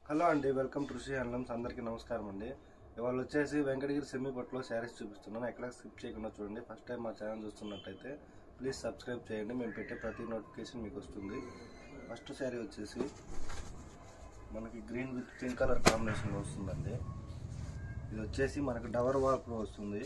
hello అండి welcome to Shri handlooms అందరికీ నమస్కారం అండి ఇవాళ వచ్చేసి వెంకటగిరి సెమీపట్లో శారీస్ చూపిస్తున్నాను ఎక్కడ స్కిప్ చేయకుండా చూడండి ఫస్ట్ టైం మా ఛానల్ చూస్తున్నట్టయితే ప్లీజ్ సబ్స్క్రైబ్ చేయండి మేము పెట్టే ప్రతి నోటిఫికేషన్ మీకు వస్తుంది ఫస్ట్ శారీ వచ్చేసి మనకి గ్రీన్ విత్ పింక్ కలర్ కాంబినేషన్లో వస్తుందండి ఇది వచ్చేసి మనకు డవర్ వర్క్లో వస్తుంది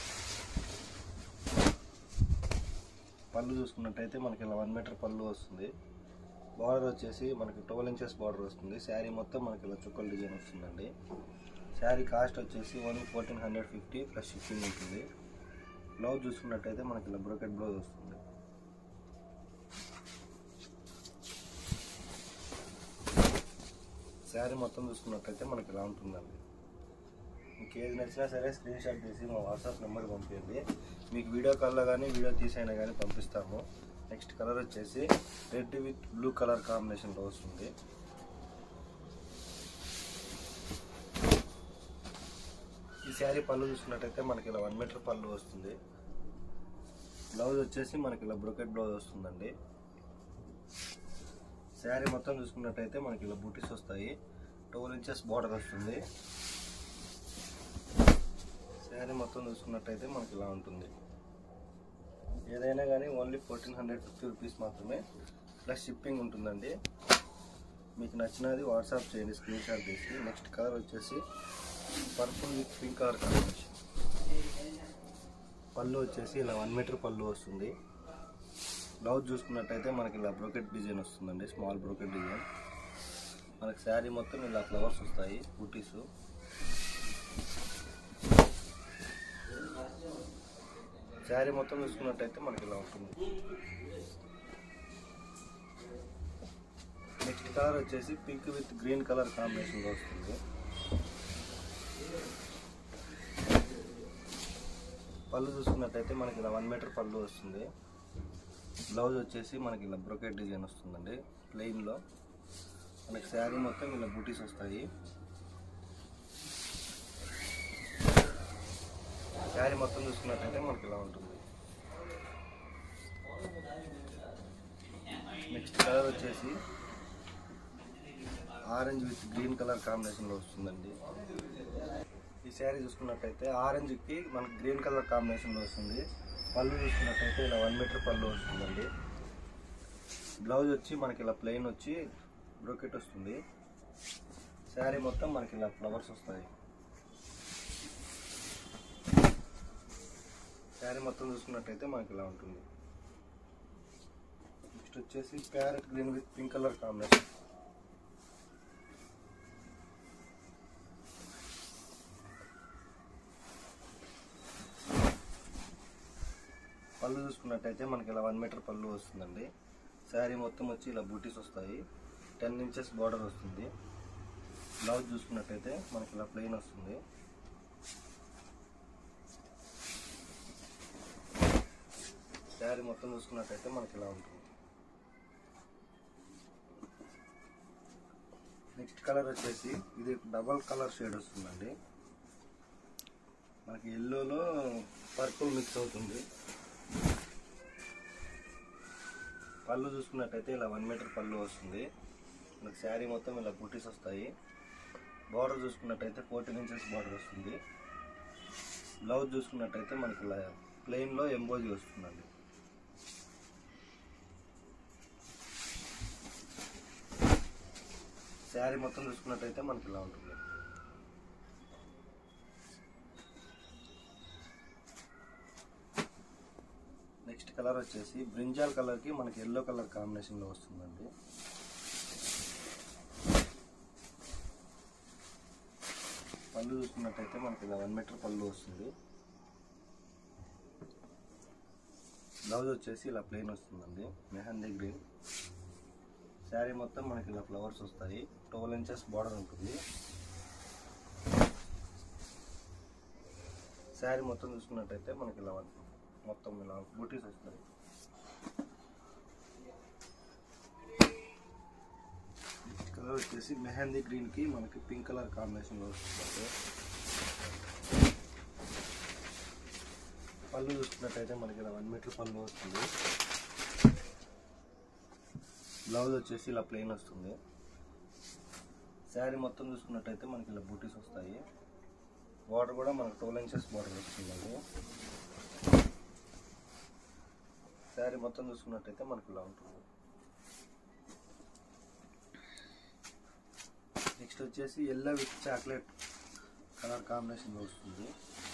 పళ్ళు చూసుకున్నట్టయితే మనకి ఇలా వన్ మీటర్ పళ్ళు వస్తుంది బార్డర్ వచ్చేసి మనకి ట్వెల్వ్ ఇంచెస్ బార్డర్ వస్తుంది శారీ మొత్తం మనకి ఇలా చుక్కల డిజైన్ వస్తుందండి శారీ కాస్ట్ వచ్చేసి only fourteen hundred fifty plus shipping ఉంటుంది బ్లౌజ్ చూసుకున్నట్టయితే మనకి ఇలా బ్రోకెట్ బ్లౌజ్ వస్తుంది శారీ మొత్తం చూసుకున్నట్టయితే మనకి ఇలా ఉంటుందండి మీకు ఏది నచ్చినా సరే స్క్రీన్ షాట్ తీసి మా వాట్సాప్ నెంబర్ పంపించండి మీకు వీడియో కాల్లో కానీ వీడియో తీసైనా కానీ పంపిస్తాము నెక్స్ట్ కలర్ వచ్చేసి రెడ్ విత్ బ్లూ కలర్ కాంబినేషన్లో వస్తుంది ఈ శారీ పళ్ళు చూసుకున్నట్టయితే మనకి ఇలా వన్ మీటర్ పళ్ళు వస్తుంది బ్లౌజ్ వచ్చేసి మనకి ఇలా బ్రొకెట్ బ్లౌజ్ వస్తుందండి శారీ మొత్తం చూసుకున్నట్టయితే మనకి ఇలా బూటీస్ వస్తాయి ట్వెల్వ్ ఇంచెస్ బార్డర్ వస్తుంది శారీ మొత్తం చూసుకున్నట్టయితే మనకి ఇలా ఉంటుంది ఏదైనా కానీ only fourteen hundred fifty rupees మాత్రమే ప్లస్ షిప్పింగ్ ఉంటుందండి మీకు నచ్చినది వాట్సాప్ చేయండి స్క్రీన్ షాట్ తీసి నెక్స్ట్ కలర్ వచ్చేసి purple with pink colour combination పళ్ళు వచ్చేసి ఇలా వన్ మీటర్ పళ్ళు వస్తుంది బ్లౌజ్ చూసుకున్నట్టయితే మనకి ఇలా బ్రోకెట్ డిజైన్ వస్తుందండి స్మాల్ బ్రోకెట్ డిజైన్ మనకి శారీ మొత్తం ఇలా ఫ్లవర్స్ వస్తాయి బూటీస్ శారీ మొత్తం చూసుకున్నట్టయితే మనకి ఇలా ఉంటుంది నెక్స్ట్ కలర్ వచ్చేసి పింక్ విత్ గ్రీన్ కలర్ కాంబినేషన్లో వస్తుంది పళ్ళు చూసుకున్నట్టయితే మనకి ఇలా వన్ మీటర్ పళ్ళు వస్తుంది బ్లౌజ్ వచ్చేసి మనకి ఇలా బ్రొకెట్ డిజైన్ వస్తుందండి ప్లెయిన్లో మనకి శారీ మొత్తం ఇలా బూటీస్ వస్తాయి శారీ మొత్తం చూసుకున్నట్టయితే మనకి ఇలా ఉంటుంది నెక్స్ట్ కలర్ వచ్చేసి ఆరెంజ్ విత్ గ్రీన్ కలర్ కాంబినేషన్లో వస్తుందండి ఈ శారీ చూసుకున్నట్టయితే ఆరెంజ్కి మనకి గ్రీన్ కలర్ కాంబినేషన్లో వస్తుంది పళ్ళు చూసుకున్నట్టయితే ఇలా వన్ మీటర్ పళ్ళు వస్తుందండి బ్లౌజ్ వచ్చి మనకి ఇలా ప్లెయిన్ వచ్చి బ్రోకెట్ వస్తుంది శారీ మొత్తం మనకి ఇలా ఫ్లవర్స్ వస్తాయి శారీ మొత్తం చూసుకున్నట్టయితే మనకి ఇలా ఉంటుంది నెక్స్ట్ వచ్చేసి parrot green with pink colour combination పళ్ళు చూసుకున్నట్టయితే మనకి ఇలా వన్ మీటర్ పళ్ళు వస్తుందండి శారీ మొత్తం వచ్చి ఇలా బూటీస్ వస్తాయి టెన్ ఇంచెస్ బార్డర్ వస్తుంది బ్లౌజ్ చూసుకున్నట్టయితే మనకి ఇలా ప్లెయిన్ వస్తుంది శారీ మొత్తం చూసుకున్నట్టయితే మనకి ఇలా ఉంటుంది నెక్స్ట్ కలర్ వచ్చేసి ఇది డబల్ కలర్ షేడ్ వస్తుందండి మనకి ఎల్లోలో పర్పుల్ మిక్స్ అవుతుంది పళ్ళు చూసుకున్నట్టయితే ఇలా వన్ మీటర్ పళ్ళు వస్తుంది మనకి శారీ మొత్తం ఇలా బుటీస్ వస్తాయి బార్డర్ చూసుకున్నట్టయితే ఫోర్టీన్ ఇంచెస్ బార్డర్ వస్తుంది బ్లౌజ్ చూసుకున్నట్టయితే మనకి ఇలా ప్లెయిన్లో ఎంబోజీ వస్తుందండి శారీ మొత్తం చూసుకున్నట్టయితే మనకి ఇలా ఉంటుంది నెక్స్ట్ కలర్ వచ్చేసి బ్రింజాల్ కలర్కి మనకి ఎల్లో కలర్ కాంబినేషన్లో వస్తుందండి పళ్ళు చూసుకున్నట్టయితే మనకి ఇలా వన్ మీటర్ పళ్ళు వస్తుంది బ్లౌజ్ వచ్చేసి ఇలా ప్లెయిన్ వస్తుందండి మెహందీ గ్రీన్ శారీ మొత్తం మనకి ఇలా ఫ్లవర్స్ వస్తాయి ట్వెల్వ్ ఇంచెస్ బార్డర్ ఉంటుంది శారీ మొత్తం చూసుకున్నట్టయితే మనకి ఇలా మొత్తం ఇలా బూటీస్ వస్తాయి కలర్ వచ్చేసి మెహందీ గ్రీన్కి మనకి పింక్ కలర్ కాంబినేషన్లో వస్తుంది పళ్ళు చూసుకున్నట్టయితే మనకి ఇలా వన్ మీటర్ పళ్ళు వస్తుంది బ్లౌజ్ వచ్చేసి ఇలా ప్లెయిన్ వస్తుంది శారీ మొత్తం చూసుకున్నట్టయితే మనకి ఇలా బూటీస్ వస్తాయి బార్డర్ కూడా మనకు ట్వెల్వ్ ఇంచెస్ బార్డర్ వస్తుందండి శారీ మొత్తం చూసుకున్నట్టయితే మనకి ఇలా ఉంటుంది నెక్స్ట్ వచ్చేసి ఎల్లో విత్ చాక్లెట్ కలర్ కాంబినేషన్లో వస్తుంది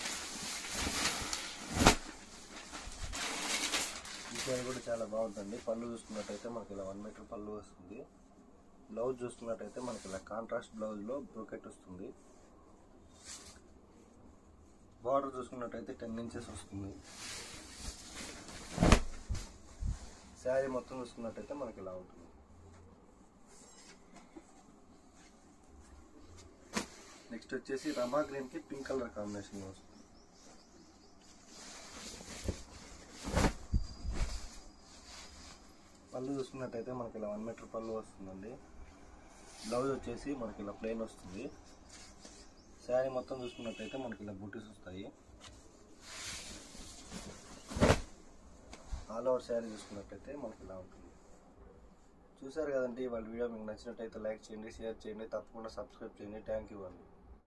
ఈ శారీ కూడా చాలా బాగుంటుంది పళ్ళు చూసుకున్నట్టయితే మనకి ఇలా వన్ మీటర్ పళ్ళు వస్తుంది బ్లౌజ్ చూసుకున్నట్టయితే మనకి ఇలా కాంట్రాస్ట్ బ్లౌజ్లో బ్రోకెట్ వస్తుంది బార్డర్ చూసుకున్నట్టయితే టెన్ ఇంచెస్ వస్తుంది శారీ మొత్తం చూసుకున్నట్టయితే మనకి ఇలా ఉంటుంది నెక్స్ట్ వచ్చేసి రమా గ్రీన్ కి పింక్ కలర్ కాంబినేషన్ వస్తుంది పళ్ళు చూసుకున్నట్టయితే మనకి ఇలా వన్ మీటర్ పళ్ళు వస్తుందండి బ్లౌజ్ వచ్చేసి మనకి ఇలా ప్లెయిన్ వస్తుంది శారీ మొత్తం చూసుకున్నట్టయితే మనకి ఇలా బూటీస్ వస్తాయి ఆల్ ఓవర్ శారీ చూసుకున్నట్టయితే మనకి ఇలా ఉంటుంది చూసారు కదండి వాళ్ళ వీడియో మీకు నచ్చినట్టయితే లైక్ చేయండి షేర్ చేయండి తప్పకుండా సబ్స్క్రైబ్ చేయండి థ్యాంక్ యూ అండి